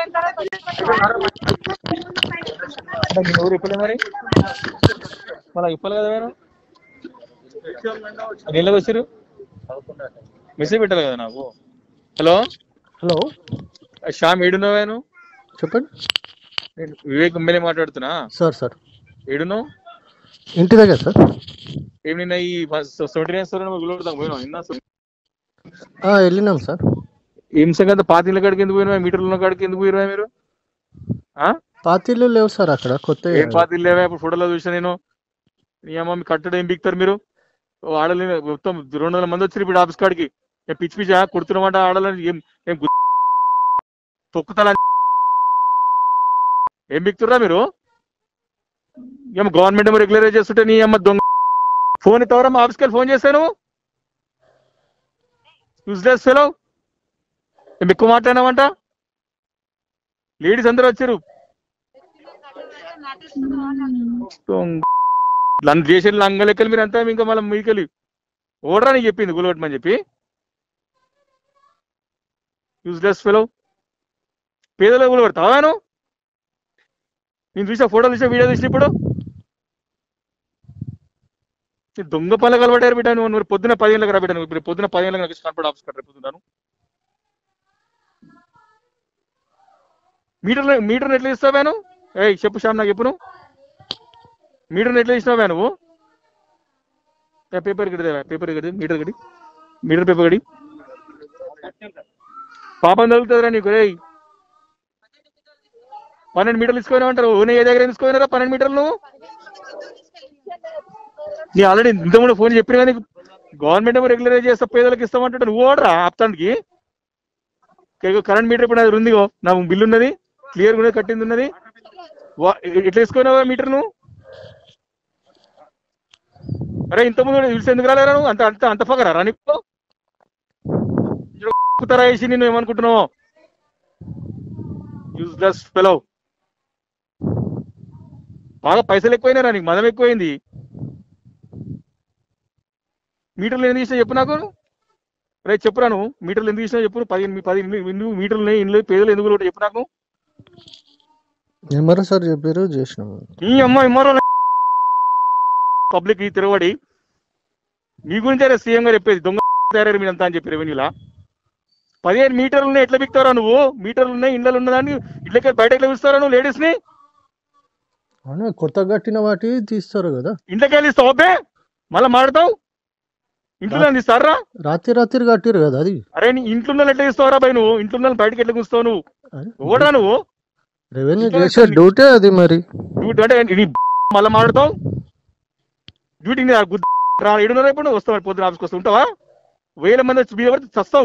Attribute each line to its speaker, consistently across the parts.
Speaker 1: అంటే మీ ఊరు ఇప్పలే మరి మళ్ళీ ఇప్పలే కదా మీరు నీళ్ళకి వచ్చారు మెసేజ్ పెట్టాలి కదా నాకు హలో
Speaker 2: హలో
Speaker 1: శ్యామ్ ఏడున్నావు
Speaker 2: చెప్పండి
Speaker 1: నేను వివేక్ ఎమ్మెల్యే మాట్లాడుతున్నా
Speaker 2: సార్ సార్
Speaker 1: ఏడున్నావు
Speaker 2: ఇంటి దగ్గర సార్
Speaker 1: ఏం నిన్న ఈ సెవెంటీ నైన్ సార్ గుళ్ళోడతాం పోయినాం నిన్న
Speaker 2: ఆ, వెళ్ళినాం సార్
Speaker 1: ఏం సంగతి పాతిళ్ళ కాడికి ఎందుకు పోయినా మీటర్లు ఉన్న కాడికి ఎందుకు పోయినా మీరు ఆ?
Speaker 2: పాతీళ్ళు లేవు సార్ అక్కడ కొత్త
Speaker 1: ఏం పాతిళ్ళు లేవా ఇప్పుడు ఫోటోలో చూసా నేను మీ అమ్మ మీ కట్టడం ఏం బిక్తారు మీరు ఓ ఆడలు మొత్తం రెండు వందల మంది వచ్చారు ఇప్పుడు ఆఫీస్ కాడికి ఏం పిచ్చి పిచ్చా కుడుతున్నమాట ఆడాలని ఏం ఏం గు- తొక్కుతాలా ఏం బిక్తుర్రా మీరు ఏం గవర్నమెంట్ ఏమో రెగ్యులరైజ్ చేస్తుంటే నీ అమ్మ దొంగ ఫోన్ ఎత్తవరా మా ఆఫీస్కి వెళ్ళి ఫోన్ చేశాను యూజ్లెస్ ఫెలో ఏం ఎక్కువ మాట్లాడినావంట లేడీస్ అందరూ వచ్చారు లంగ్ చేసే లంగ లెక్కలు మీరు అంతా ఇంకా మళ్ళీ మీకెళ్ళి ఓడరా నీకు చెప్పింది గులగొట్టమని చెప్పి యూజ్లెస్ ఫెలో పేదలో గులగొడతావాను నేను చూసా ఫోటోలు చూసా వీడియో చూసిన ఇప్పుడు ఈ దొంగ పనులు కలబడ్డారు బిడ్డ నువ్వు మరి పొద్దున పది గంటలకు రా బిడ్డ నువ్వు ఇప్పుడు పొద్దున పది గంటలకు నాకు కనపడ ఆఫీస్ కట్ట పొద్దున్నాను మీటర్ మీటర్ ఎట్లా ఇస్తావాను ఏయ్ చెప్పు శ్యామ్ నాకు చెప్పు నువ్వు మీటర్ ఎట్లా ఇచ్చినావా నువ్వు ఏ, పేపర్ గడి పేపర్ గడి మీటర్ గడి మీటర్ పేపర్ గడి పాపం తగులుతుందిరా నీకు రేయ్ పన్నెండు మీటర్లు తీసుకోవాలంటారు ఓనే ఏ దగ్గర తీసుకోయినారా పన్నెండు మీటర్లు నువ్వు నీ ఆల్రెడీ ఇంతకుముందు ఫోన్ చెప్పిన కానీ గవర్నమెంట్ ఏమో రెగ్యులరైజ్ చేస్తా పేదలకు ఇస్తామంటాడు నువ్వు ఓడరా ఆప్తానికి కరెంట్ మీటర్ ఇప్పుడు అది ఉందిగో నా బిల్లు ఉన్నది క్లియర్ కూడా కట్టింది ఉన్నది వా- ఎట్లా వేసుకున్నావా మీటర్ నువ్వు అరే ఇంతకుముందు తెలిసి ఎందుకు రాలేరా నువ్వు అంత అంత అంత పగరా రా నీకు కుతరా వేసి నేను ఏమనుకుంటున్నావు యూజ్లెస్ ఫెలో బాగా పైసలు ఎక్కువైనారా నీకు మదం ఎక్కువైంది మీటర్లు ఎందుకు ఇచ్చినా చెప్పు నాకు రే చెప్పురా నువ్వు మీటర్లు ఎందుకు ఇచ్చినా చెప్పు పది మీ- పది ఇల్లు- ఇల్లు మీటర్లు ఉన్నాయి ఇండ్లు పేదలు ఎందుకు లేవు చెప్పు నాకు
Speaker 2: ఏమరా సార్ చెప్పారు చేసినాము
Speaker 1: ఈ అమ్మ ఇమ్మరో పబ్లిక్ ఈ తిరగబడి మీ గురించే సీఎం గారు చెప్పేది దొంగ తయారు మీరంతా అని చెప్పి రెవెన్యూలా పదిహేను మీటర్లు ఉన్నాయి ఎట్లా బిక్తారా నువ్వు మీటర్లు ఉన్నాయి ఇండ్లు ఉన్నదాన్ని ఇళ్ళకి బయట ఎట్లా పిలుస్తారా నువ్వు లేడీస్ ని
Speaker 2: అవునా కొత్త కట్టిన వాటి తీస్తారు కదా
Speaker 1: ఇంట్లోకి వెళ్ళి ఇస్తావు అబ్బే మళ్ళీ మాడతావు ఇంట్లో ఇస్తారా
Speaker 2: రాత్రి రాత్రి కట్టిరు కదా అది
Speaker 1: అరే నీ ఇంట్లో ఉన్న ఎట్లా ఇస్తావురా బై నువ్వు ఇంట్లో ఉన్న బయటకి ఎట్లా కూస్తావు నువ్వు ఓడరా నువ్వు
Speaker 2: రెవెన్యూ
Speaker 1: ఇంకా
Speaker 2: చేసే
Speaker 1: కట్టింది.
Speaker 2: డ్యూటీ అది మరి
Speaker 1: డ్యూటీ అంటే నీ మళ్ళీ మాడతావు డ్యూటీ నీ గుద్ద రా ఏడున్నర ఇప్పుడు నువ్వు వస్తావు పొద్దున ఆఫీస్కి వస్తూ ఉంటావా వేల మంది వచ్చి మీద పడితే చస్తావు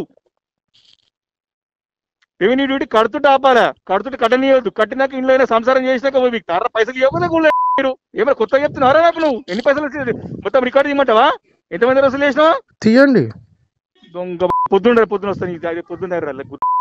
Speaker 1: రెవెన్యూ డ్యూటీ కడుతుంటే ఆపాలా కడుతుంటే కట్టనీయవద్దు కట్టినాక ఇంట్లో అయినా సంసారం చేసినాక పోయి మీకు తారా పైసలు ఇవ్వకుండా కూడా మీరు ఏమైనా కొత్తగా చెప్తున్నారా నాకు నువ్వు ఎన్ని పైసలు వచ్చేది మొత్తం రికార్డు చేయమంటావా ఎంతమంది రోజులు చేసినావా
Speaker 2: తీయండి
Speaker 1: దొంగ పొద్దున్న పొద్దున వస్తాను పొద్దున్న